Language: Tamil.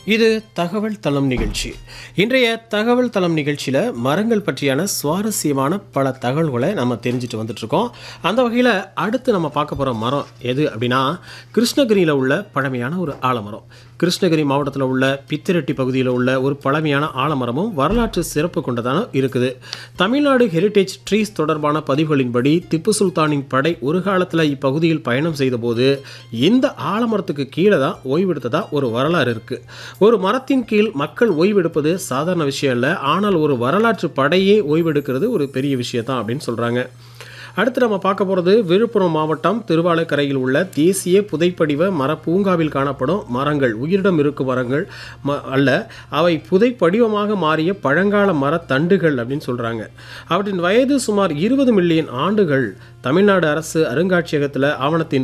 இது தகவல் தளம் நிகழ்ச்சி இன்றைய தகவல் தளம் நிகழ்ச்சியில் மரங்கள் பற்றியான சுவாரஸ்யமான பல தகவல்களை நம்ம தெரிஞ்சுட்டு வந்துட்ருக்கோம் அந்த வகையில் அடுத்து நம்ம பார்க்க போகிற மரம் எது அப்படின்னா கிருஷ்ணகிரியில் உள்ள பழமையான ஒரு ஆலமரம் கிருஷ்ணகிரி மாவட்டத்தில் உள்ள பித்திரெட்டி பகுதியில் உள்ள ஒரு பழமையான ஆலமரமும் வரலாற்று சிறப்பு கொண்டதான இருக்குது தமிழ்நாடு ஹெரிட்டேஜ் ட்ரீஸ் தொடர்பான பதிவுகளின்படி திப்பு சுல்தானின் படை ஒரு காலத்தில் இப்பகுதியில் பயணம் செய்தபோது இந்த ஆலமரத்துக்கு கீழே தான் ஓய்வெடுத்ததா ஒரு வரலாறு இருக்கு ஒரு மரத்தின் கீழ் மக்கள் ஓய்வெடுப்பது சாதாரண விஷயம் இல்லை ஆனால் ஒரு வரலாற்று படையே ஓய்வெடுக்கிறது ஒரு பெரிய விஷயம் தான் அப்படின்னு சொல்றாங்க அடுத்து நம்ம பார்க்க போகிறது விழுப்புரம் மாவட்டம் திருவாலைக்கரையில் உள்ள தேசிய புதைப்படிவ மர பூங்காவில் காணப்படும் மரங்கள் உயிரிடம் இருக்கும் மரங்கள் ம அல்ல அவை புதைப்படிவமாக மாறிய பழங்கால மரத்தண்டுகள் அப்படின்னு சொல்கிறாங்க அவற்றின் வயது சுமார் இருபது மில்லியன் ஆண்டுகள் தமிழ்நாடு அரசு அருங்காட்சியகத்தில் ஆவணத்தின்